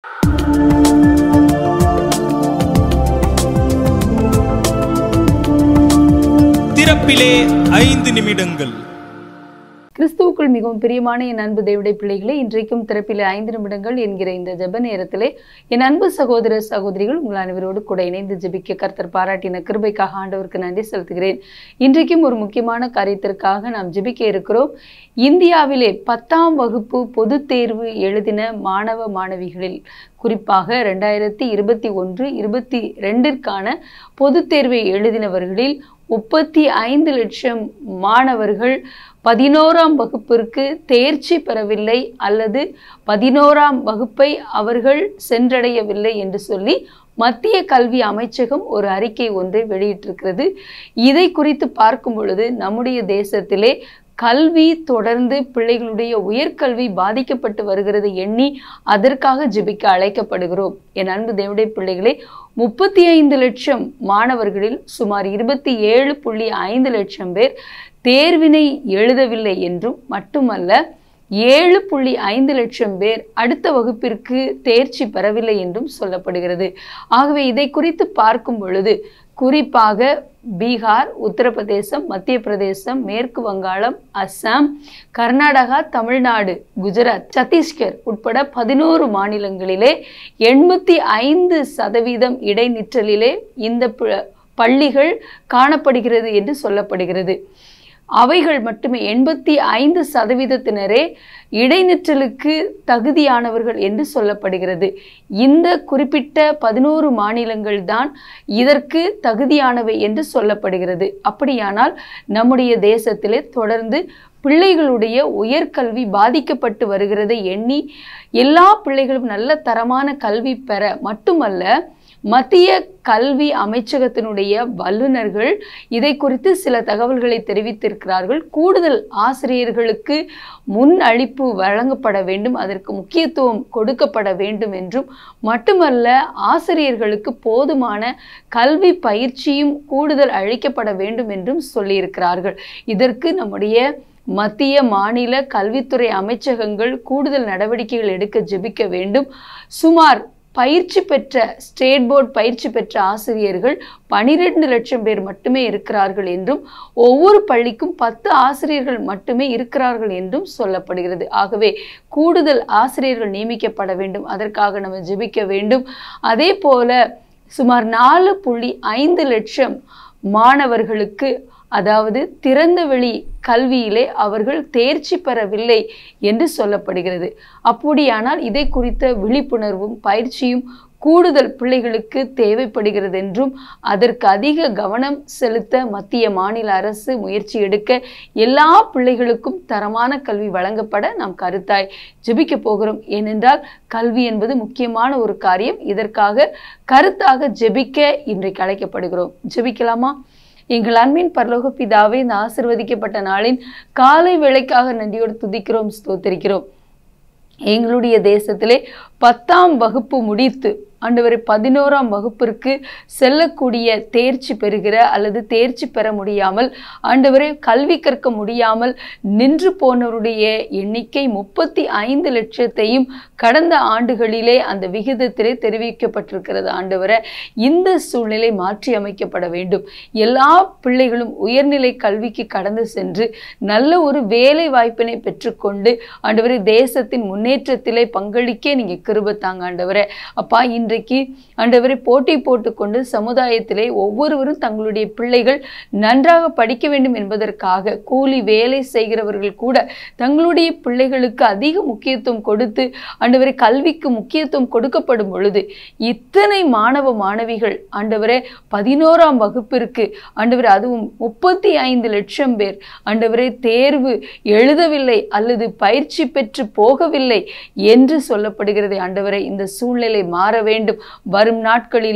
திறப்பிலே ஐந்து நிமிடங்கள் கிறிஸ்துவுக்குள் மிகவும் பிரியமான என் அன்பு தேவடைய பிள்ளைகளே இன்றைக்கும் திறப்பிலே ஐந்து நிமிடங்கள் என்கிற இந்த ஜெப நேரத்திலே என் அன்பு சகோதர சகோதரிகள் உங்கள் அனைவரோடு கூட இணைந்து ஜெபிக்க கர்த்தர் பாராட்டின கிருபைக்காக ஆண்டவருக்கு நன்றி செலுத்துகிறேன் இன்றைக்கும் ஒரு முக்கியமான காரியத்திற்காக நாம் ஜெபிக்க இருக்கிறோம் இந்தியாவிலே பத்தாம் வகுப்பு பொதுத் தேர்வு எழுதின மாணவ மாணவிகளில் குறிப்பாக ரெண்டாயிரத்தி இருபத்தி ஒன்று இருபத்தி ரெண்டிற்கான பொதுத் தேர்வை எழுதினவர்களில் முப்பத்தி ஐந்து லட்சம் மாணவர்கள் பதினோராம் வகுப்பிற்கு தேர்ச்சி பெறவில்லை அல்லது பதினோராம் வகுப்பை அவர்கள் சென்றடையவில்லை என்று சொல்லி மத்திய கல்வி அமைச்சகம் ஒரு அறிக்கை ஒன்றை வெளியிட்டிருக்கிறது இதை குறித்து பார்க்கும் பொழுது நம்முடைய தேசத்திலே கல்வி தொடர்ந்து பிள்ளைகளுடைய உயர்கல்வி பாதிக்கப்பட்டு வருகிறது எண்ணி அதற்காக ஜெபிக்க அழைக்கப்படுகிறோம் என் அன்பு தேவடைய பிள்ளைகளே முப்பத்தி ஐந்து லட்சம் மாணவர்களில் சுமார் இருபத்தி ஏழு புள்ளி ஐந்து லட்சம் பேர் தேர்வினை எழுதவில்லை என்றும் மட்டுமல்ல ஏழு புள்ளி ஐந்து லட்சம் பேர் அடுத்த வகுப்பிற்கு தேர்ச்சி பெறவில்லை என்றும் சொல்லப்படுகிறது ஆகவே இதை குறித்து பார்க்கும் பொழுது குறிப்பாக பீகார் உத்தரப்பிரதேசம் மத்திய பிரதேசம் மேற்கு வங்காளம் அஸ்ஸாம் கர்நாடகா தமிழ்நாடு குஜராத் சத்தீஸ்கர் உட்பட பதினோரு மாநிலங்களிலே எண்பத்தி ஐந்து சதவீதம் இடைநிற்றலிலே இந்த ப- பள்ளிகள் காணப்படுகிறது என்று சொல்லப்படுகிறது அவைகள் மட்டுமே எண்பத்தி ஐந்து சதவீதத்தினரே இடைநிற்றலுக்கு தகுதியானவர்கள் என்று சொல்லப்படுகிறது இந்த குறிப்பிட்ட பதினோரு மாநிலங்கள் தான் இதற்கு தகுதியானவை என்று சொல்லப்படுகிறது அப்படியானால் நம்முடைய தேசத்திலே தொடர்ந்து பிள்ளைகளுடைய உயர்கல்வி பாதிக்கப்பட்டு வருகிறதை எண்ணி எல்லா பிள்ளைகளும் நல்ல தரமான கல்வி பெற மட்டுமல்ல மத்திய கல்வி அமைச்சகத்தினுடைய வல்லுநர்கள் இதை குறித்து சில தகவல்களை தெரிவித்திருக்கிறார்கள் கூடுதல் ஆசிரியர்களுக்கு முன் அளிப்பு வழங்கப்பட வேண்டும் அதற்கு முக்கியத்துவம் கொடுக்கப்பட வேண்டும் என்றும் மட்டுமல்ல ஆசிரியர்களுக்கு போதுமான கல்வி பயிற்சியும் கூடுதல் அளிக்கப்பட வேண்டும் என்றும் சொல்லியிருக்கிறார்கள் இதற்கு நம்முடைய மத்திய மாநில கல்வித்துறை அமைச்சகங்கள் கூடுதல் நடவடிக்கைகள் எடுக்க ஜெபிக்க வேண்டும் சுமார் பயிற்சி பெற்ற ஸ்டேட் போர்ட் பயிற்சி பெற்ற ஆசிரியர்கள் பனிரெண்டு லட்சம் பேர் மட்டுமே இருக்கிறார்கள் என்றும் ஒவ்வொரு பள்ளிக்கும் பத்து ஆசிரியர்கள் மட்டுமே இருக்கிறார்கள் என்றும் சொல்லப்படுகிறது ஆகவே கூடுதல் ஆசிரியர்கள் நியமிக்கப்பட வேண்டும் அதற்காக நம்ம ஜெபிக்க வேண்டும் அதே போல சுமார் நாலு புள்ளி ஐந்து லட்சம் மாணவர்களுக்கு அதாவது திறந்தவெளி கல்வியிலே அவர்கள் தேர்ச்சி பெறவில்லை என்று சொல்லப்படுகிறது அப்படியானால் இதை குறித்த விழிப்புணர்வும் பயிற்சியும் கூடுதல் பிள்ளைகளுக்கு தேவைப்படுகிறது என்றும் அதற்கு அதிக கவனம் செலுத்த மத்திய மாநில அரசு முயற்சி எடுக்க எல்லா பிள்ளைகளுக்கும் தரமான கல்வி வழங்கப்பட நாம் கருத்தாய் ஜெபிக்க போகிறோம் ஏனென்றால் கல்வி என்பது முக்கியமான ஒரு காரியம் இதற்காக கருத்தாக ஜெபிக்க இன்றைக்கு அழைக்கப்படுகிறோம் ஜெபிக்கலாமா எங்கள் அன்பின் பரலோக பிதாவே இந்த ஆசிர்வதிக்கப்பட்ட நாளின் காலை வேளைக்காக நன்றியோடு துதிக்கிறோம் ஸ்தோத்திரிக்கிறோம் எங்களுடைய தேசத்திலே பத்தாம் வகுப்பு முடித்து ஆண்டவரை பதினோராம் வகுப்பிற்கு செல்லக்கூடிய தேர்ச்சி பெறுகிற அல்லது தேர்ச்சி பெற முடியாமல் ஆண்டவரை கல்வி கற்க முடியாமல் நின்று போனவருடைய எண்ணிக்கை முப்பத்தி ஐந்து லட்சத்தையும் கடந்த ஆண்டுகளிலே அந்த விகிதத்திலே தெரிவிக்கப்பட்டிருக்கிறது ஆண்டவரை இந்த சூழ்நிலை மாற்றி அமைக்கப்பட வேண்டும் எல்லா பிள்ளைகளும் உயர்நிலை கல்விக்கு கடந்து சென்று நல்ல ஒரு வேலை வாய்ப்பினை பெற்றுக்கொண்டு ஆண்டவரை தேசத்தின் முன்னேற்றத்திலே பங்களிக்க நீங்க கிருபத்தாங்க ஆண்டவரை அப்பா இன்றைக்கு ஆண்டவரை போட்டி போட்டுக்கொண்டு சமுதாயத்திலே ஒவ்வொருவரும் தங்களுடைய பிள்ளைகள் நன்றாக படிக்க வேண்டும் என்பதற்காக கூலி வேலை செய்கிறவர்கள் கூட தங்களுடைய பிள்ளைகளுக்கு அதிக முக்கியத்துவம் கொடுத்து ஆண்டவரை கல்விக்கு முக்கியத்துவம் கொடுக்கப்படும் பொழுது இத்தனை மாணவ மாணவிகள் ஆண்டவரே பதினோராம் வகுப்பிற்கு ஆண்டவரே அதுவும் முப்பத்தி ஐந்து லட்சம் பேர் ஆண்டவரே தேர்வு எழுதவில்லை அல்லது பயிற்சி பெற்று போகவில்லை என்று சொல்லப்படுகிறது ஆண்டவரே இந்த சூழ்நிலை மாற வேண்டும் வரும் நாட்களிலே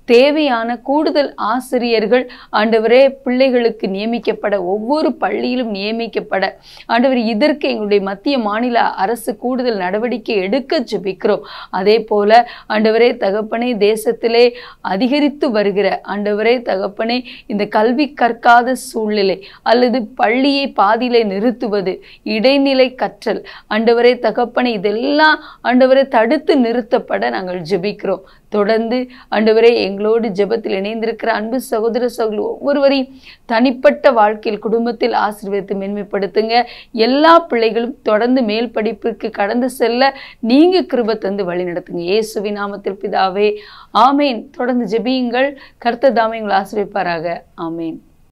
தேவையான கூடுதல் ஆசிரியர்கள் ஆண்டவரே பிள்ளைகளுக்கு நியமிக்கப்பட ஒவ்வொரு பள்ளியிலும் நியமிக்கப்பட ஆண்டவர் இதற்கு எங்களுடைய மத்திய மாநில அரசு கூடுதல் நடவடிக்கை எடுக்க ஜெபிக்கிறோம் அதே போல ஆண்டவரே தகப்பனே தேசத்திலே அதிகரித்து வருகிற ஆண்டவரே தகப்பனே இந்த கல்வி கற்காத சூழ்நிலை அல்லது பள்ளியை பாதியிலே நிறுத்துவது இடைநிலை கற்றல் ஆண்டவரே தகப்பனே இதெல்லாம் ஆண்டவரை தடுத்து நிறுத்தப்பட நாங்கள் ஜெபிக்கிறோம் தொடர்ந்து ஆண்டவரே எங்களோடு ஜெபத்தில் இணைந்திருக்கிற அன்பு சகோதர சகோதரி ஒவ்வொருவரையும் தனிப்பட்ட வாழ்க்கையில் குடும்பத்தில் ஆசீர்வதித்து மேன்மைப்படுத்துங்க எல்லா பிள்ளைகளும் தொடர்ந்து மேல் படிப்புக்கு கடந்து செல்ல நீங்க கிருப தந்து வழி நடத்துங்க இயேசுவின் நாமத்தில் பிதாவே ஆமேன் தொடர்ந்து ஜெபியுங்கள் கர்த்தர் தாமே உங்களை ஆசீர்வதிப்பாராக ஆமேன்